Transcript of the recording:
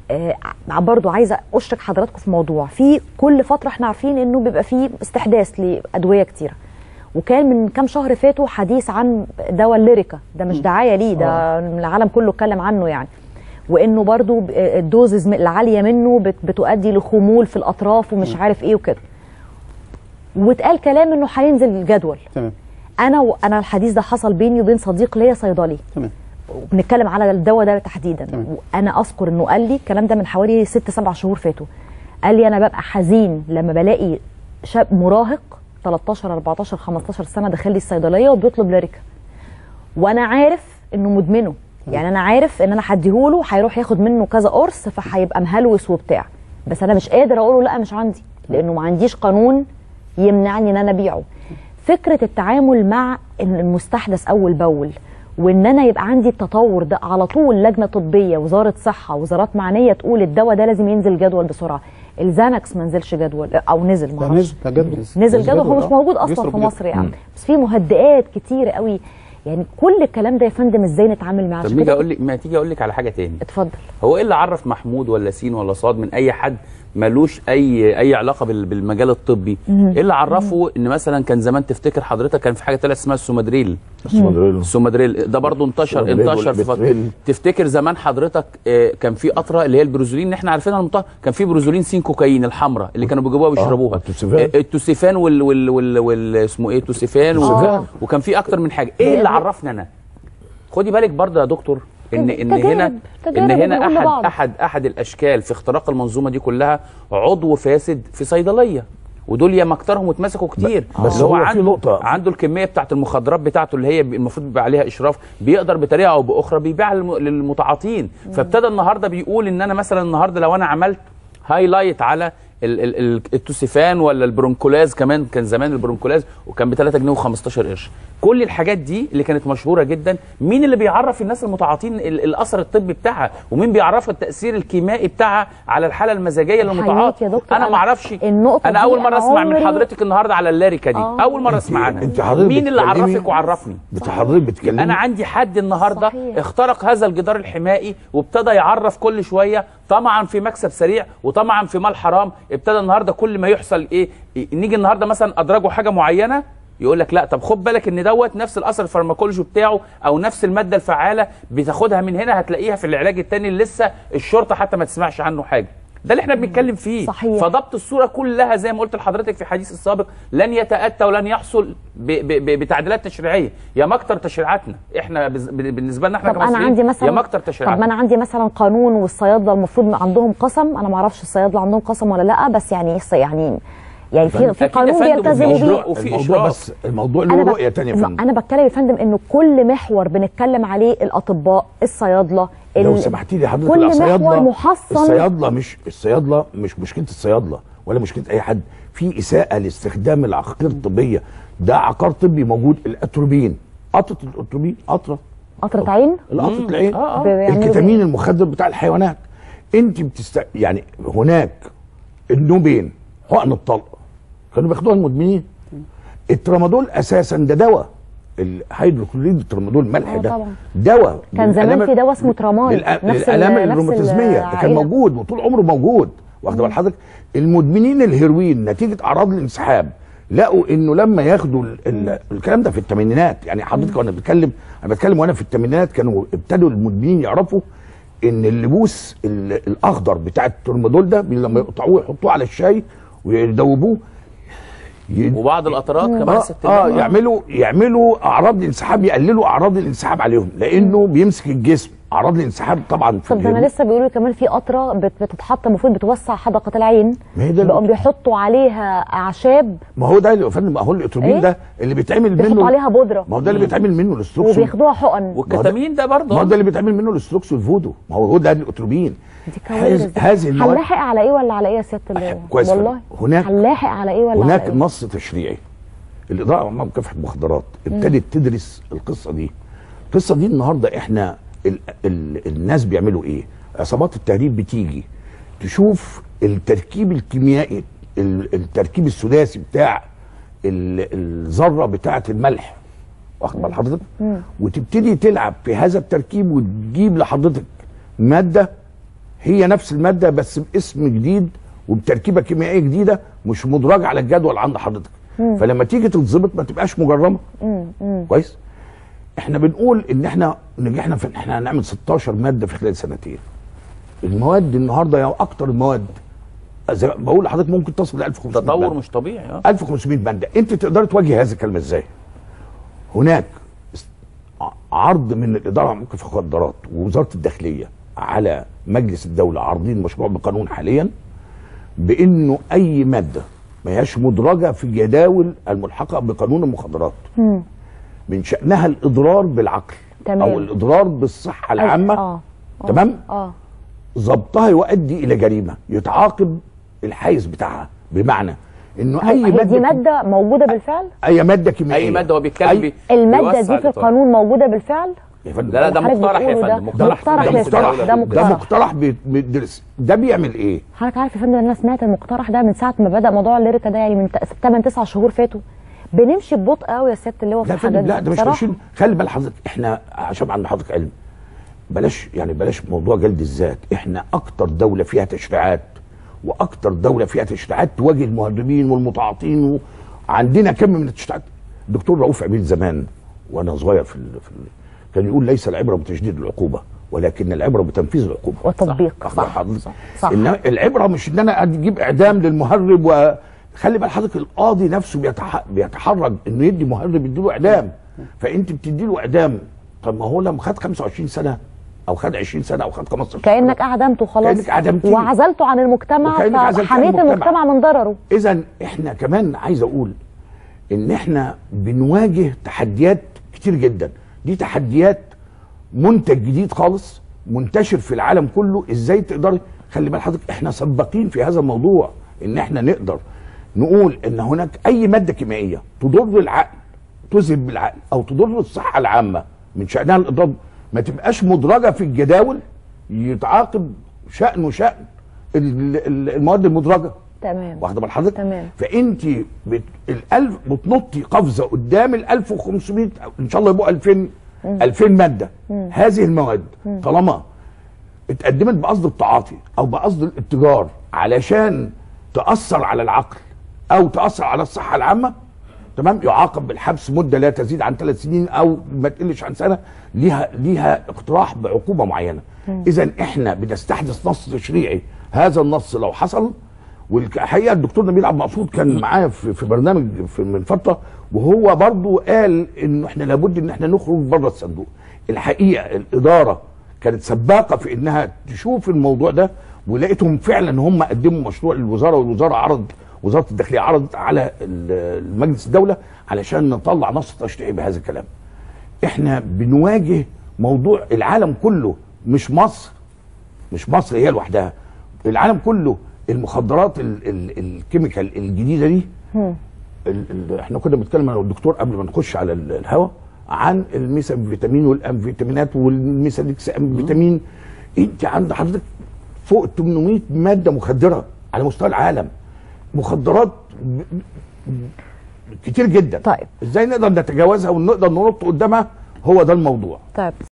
آه برضو عايزه اشرك حضراتكم في موضوع في كل فتره احنا عارفين انه بيبقى في استحداث لادويه كتيره وكان من كام شهر فاتوا حديث عن دواء الليريكا ده مش دعايه ليه ده العالم كله اتكلم عنه يعني وانه برضو ب- الدوزز العاليه منه بت- بتؤدي لخمول في الاطراف ومش عارف ايه وكده واتقال كلام انه هينزل الجدول تمام انا و... انا الحديث ده حصل بيني وبين صديق ليا صيدلي تمام وبنتكلم على الدواء ده تحديدا تمام. وانا اذكر انه قال لي الكلام ده من حوالي ست سبع شهور فاتوا قال لي انا ببقى حزين لما بلاقي شاب مراهق 13 14 15 سنه داخل لي الصيدليه وبيطلب ليريكا وانا عارف انه مدمنه يعني انا عارف ان انا هديهوله هيروح ياخد منه كذا قرص فهيبقى مهلوس وبتاع بس انا مش قادر اقول له لا مش عندي لانه ما عنديش قانون يمنعني ان انا ابيعه فكره التعامل مع المستحدث اول باول وان انا يبقى عندي التطور ده على طول لجنه طبيه وزاره صحه وزارات معنيه تقول الدواء ده لازم ينزل جدول بسرعه الزانكس ما نزلش جدول او نزل ده معرفش نزل ده جدول نزل جدول هو مش آه. موجود اصلا بيصرف في جدول. مصر يعني بس في مهدئات كتير قوي يعني كل الكلام ده يا فندم ازاي نتعامل معاه طب عشان نيجي كده اقول لك ما تيجي اقول لك على حاجه تاني اتفضل هو ايه اللي عرف محمود ولا سين ولا صاد من اي حد ملوش اي اي علاقه بال- بالمجال الطبي ايه اللي عرفه ان مثلا كان زمان تفتكر حضرتك كان في حاجه طلعت اسمها السومادريل السومادريل السومادريل ده برضو انتشر السومادريل انتشر في فتره والبتريل. تفتكر زمان حضرتك آه، كان في قطره اللي هي البروزولين اللي احنا عارفينها المطهر كان في بروزولين سين كوكايين الحمراء اللي كانوا بيجيبوها ويشربوها والتوسيفان. آه، التوسيفان وال وال وال, وال اسمه ايه التوسيفان و- التوسيفان. وكان في اكتر من حاجه ايه اللي عرفنا انا خدي بالك برضه يا دكتور ان ان تجارب- هنا تجارب ان هنا وبنقول احد لبعض. احد احد الاشكال في اختراق المنظومه دي كلها عضو فاسد في صيدليه ودول يا مكترهم واتمسكوا كتير بس اللي هو في عنده نقطة. عنده الكميه بتاعت المخدرات بتاعته اللي هي المفروض بيبقى عليها اشراف بيقدر بطريقه او باخرى بيبيعها للم- للمتعاطين فابتدى النهارده بيقول ان انا مثلا النهارده لو انا عملت هايلايت على ال- ال- ال- التوسيفان ولا البرونكولاز كمان كان زمان البرونكولاز وكان ب 3 جنيه و15 قرش كل الحاجات دي اللي كانت مشهوره جدا مين اللي بيعرف الناس المتعاطين ال- الاثر الطبي بتاعها ومين بيعرفها التاثير الكيميائي بتاعها على الحاله المزاجيه للمتعاطي يا دكتور، انا أنا- ما اعرفش النقطة انا دي اول مره أنا اسمع من عمري- حضرتك النهارده على اللاريكا دي آه. اول مره اسمع عنها انت حضرتك مين اللي بتتكلمي- عرفك وعرفني انت حضرتك بتتكلمي انا عندي حد النهارده صحيح. اخترق هذا الجدار الحمائي وابتدى يعرف كل شويه طمعا في مكسب سريع وطمعا في مال حرام ابتدى النهارده كل ما يحصل ايه إيه، نيجي النهارده مثلا ادرجوا حاجه معينه يقول لك لا طب خد بالك ان دوت نفس الاثر الفارماكولوجي بتاعه او نفس الماده الفعاله بتاخدها من هنا هتلاقيها في العلاج التاني اللي لسه الشرطه حتى ما تسمعش عنه حاجه ده اللي احنا بنتكلم فيه صحيح. فضبط الصوره كلها زي ما قلت لحضرتك في حديث السابق لن يتاتى ولن يحصل ب ب ب بتعديلات تشريعيه يا مكتر تشريعاتنا احنا بز- ب- بالنسبه لنا احنا طب انا كمصريين عندي مثلا يا مكتر طب ما تشريعاتنا انا عندي مثلا قانون والصيادله المفروض عندهم قسم انا ما اعرفش الصيادله عندهم قسم ولا لا بس يعني إيه يعني يعني في في أكيد يا قانون فندم، بيلتزموا وفي بيه إجراء وفي الموضوع إشراف. بس الموضوع انا له بك- رؤيه ثانيه يا ما فندم انا بتكلم يا فندم انه كل محور بنتكلم عليه الاطباء الصيادله لو ال- سمحتي لي حضرتك كل الصيادلة- محور محصن الصيادله مش الصيادله مش مشكله الصيادله ولا مشكله اي حد في اساءه لاستخدام العقاقير الطبيه ده عقار طبي موجود الاتروبين قطره الاتروبين قطره قطره عين القطره العين آه، آه. بيعملوا الكتامين بيه. المخدر بتاع الحيوانات انت بتست يعني هناك النوبين حقن الطلق كانوا بياخدوها المدمنين الترامادول اساسا ده دواء الهيدروكلوريد الترامادول ملح آه ده طبعا. دواء كان زمان للآلام- في دواء اسمه ترامال، للآ- نفس للالام ال- نفس الروماتيزميه ده كان العائلة. موجود وطول عمره موجود واخد بال حضرتك المدمنين الهيروين نتيجه اعراض الانسحاب لقوا انه لما ياخدوا ال ال الكلام ده في الثمانينات يعني حضرتك وانا بتكلم انا بتكلم وانا في الثمانينات كانوا ابتدوا المدمنين يعرفوا ان اللبوس ال- الاخضر بتاع الترمادول ده بي- لما يقطعوه يحطوه على الشاي ويدوبوه ي- وبعض القطرات كمان اه, ست آه الباب. يعملوا يعملوا اعراض الانسحاب يقللوا اعراض الانسحاب عليهم لانه بيمسك الجسم اعراض الانسحاب طبعا في طب ده انا الهيروين. لسه بيقولوا كمان في قطره بت- بتتحط المفروض بتوسع حدقه العين ما هي ده بقوا اللي- بيحطوا عليها اعشاب ما هو ده اللي يا فندم ما هو الاتروبين إيه؟ ده اللي بيتعمل بيحطوا منه عليها بودره ما هو ده اللي بيتعمل منه الاستروكسون وبياخدوها حقن والكتامين ده ما هو برضه ده اللي بيتعمل منه الاستروكس والفودو ما هو هو ده الاتروبين دي كوارث هذه هذه المواد هنلاحق على ايه ولا على ايه يا سياده اللواء؟ كويس والله هناك- هنلاحق على ايه ولا هناك على ايه؟ نص تشريعي الاداره العامه لمكافحه المخدرات ابتدت تدرس القصه دي القصه دي النهارده احنا ال ال الناس بيعملوا ايه عصابات التهريب بتيجي تشوف التركيب الكيميائي ال- التركيب السداسي بتاع ال- الذره بتاعه الملح واخد بال حضرتك وتبتدي تلعب في هذا التركيب وتجيب لحضرتك ماده هي نفس الماده بس باسم جديد وبتركيبه كيميائيه جديده مش مدرجه على الجدول عند حضرتك فلما تيجي تتظبط ما تبقاش مجرمه كويس احنا بنقول ان احنا نجحنا في ان احنا هنعمل 16 ماده في خلال سنتين المواد النهارده يا اكتر المواد زي ما بقول لحضرتك ممكن تصل ل 1500 تطور مادة. مش طبيعي اه 1500 ماده انت تقدر تواجه هذا الكلام ازاي هناك است- ع- عرض من الاداره عن مكافحه المخدرات ووزاره الداخليه على مجلس الدوله عارضين مشروع بقانون حاليا بانه اي ماده ما هياش مدرجه في جداول الملحقه بقانون المخدرات من شانها الاضرار بالعقل تمام. او الاضرار بالصحه العامه اه آه. تمام اه ضبطها يؤدي الى جريمه يتعاقب الحيز بتاعها بمعنى انه اي هي دي ماده ماده موجوده بالفعل اي ماده كيميائيه اي ماده هو بيتكلم أي- بي الماده بيوسع دي في الإطار. القانون موجوده بالفعل يا فندم لا لا ده حضرتك مقترح يا بتقوله ده فندم مقترح مقترح ده يا مقترح سيدي، ده ده مقترح. مقترح بي- بيدرس ده بيعمل ايه؟ حضرتك عارف يا فندم إن انا سمعت المقترح ده من ساعه ما بدا موضوع الليركا ده يعني من 8 9 شهور فاتوا بنمشي ببطء قوي يا سياده اللواء في لا يا فندم الحاجات لا دي ده مش بصراحة. ماشيين خلي بال حضرتك احنا عشان عند حضرتك علم بلاش يعني بلاش موضوع جلد الذات احنا اكتر دوله فيها تشريعات واكتر دوله فيها تشريعات تواجه المهربين والمتعاطين وعندنا كم من التشريعات الدكتور رؤوف عبيد زمان وانا صغير في, ال... في ال... كان يقول ليس العبره بتشديد العقوبه ولكن العبره بتنفيذ العقوبه والتطبيق واخد صح حضرتك؟ صح, صح. انما العبره مش ان انا اجيب اعدام للمهرب وخلي بال حضرتك القاضي نفسه بيتح... بيتحرج انه يدي مهرب يديله اعدام فانت بتدي له اعدام طب ما هو لما خد 25 سنه او خد 20 سنه او خد 15 سنه كانك اعدمته خلاص كأنك أعدمتيه. وعزلته عن المجتمع وكأنك عزلتيه عن فحميت المجتمع. المجتمع من ضرره اذا احنا كمان عايز اقول ان احنا بنواجه تحديات كتير جدا دي تحديات منتج جديد خالص منتشر في العالم كله ازاي تقدر خلي بال حضرتك احنا سباقين في هذا الموضوع ان احنا نقدر نقول ان هناك اي ماده كيميائيه تضر العقل تذهب بالعقل او تضر الصحه العامه من شانها الاضرار ما تبقاش مدرجه في الجداول يتعاقب شان وشان ال- ال- المواد المدرجه تمام واخده بال حضرتك تمام. فانت بت... الالف بتنطي قفزه قدام ال 1500 أو ان شاء الله يبقوا 2000 2000 ماده هذه المواد طالما اتقدمت بقصد التعاطي او بقصد الاتجار علشان تاثر على العقل او تاثر على الصحه العامه تمام يعاقب بالحبس مده لا تزيد عن ثلاث سنين او ما تقلش عن سنه ليها ليها اقتراح بعقوبه معينه اذا احنا بنستحدث نص تشريعي هذا النص لو حصل والحقيقه الدكتور نبيل عبد المقصود كان معايا في, في برنامج في من فتره وهو برضو قال انه احنا لابد ان احنا نخرج بره الصندوق الحقيقه الاداره كانت سباقه في انها تشوف الموضوع ده ولقيتهم فعلا هم قدموا مشروع للوزاره والوزاره عرض وزاره الداخليه عرضت على ال- المجلس الدوله علشان نطلع نص تشريعي بهذا الكلام. احنا بنواجه موضوع العالم كله مش مصر مش مصر هي لوحدها العالم كله المخدرات ال ال الكيميكال الجديده دي ال ال احنا كنا بنتكلم انا والدكتور قبل ما نخش على ال- الهواء عن الميثامفيتامين والامفيتامينات والميثاليكس امفيتامين انت عند حضرتك فوق 800 ماده مخدره على مستوى العالم مخدرات ب- ب- كتير جدا طيب. ازاي نقدر نتجاوزها ونقدر ننط قدامها هو ده الموضوع طيب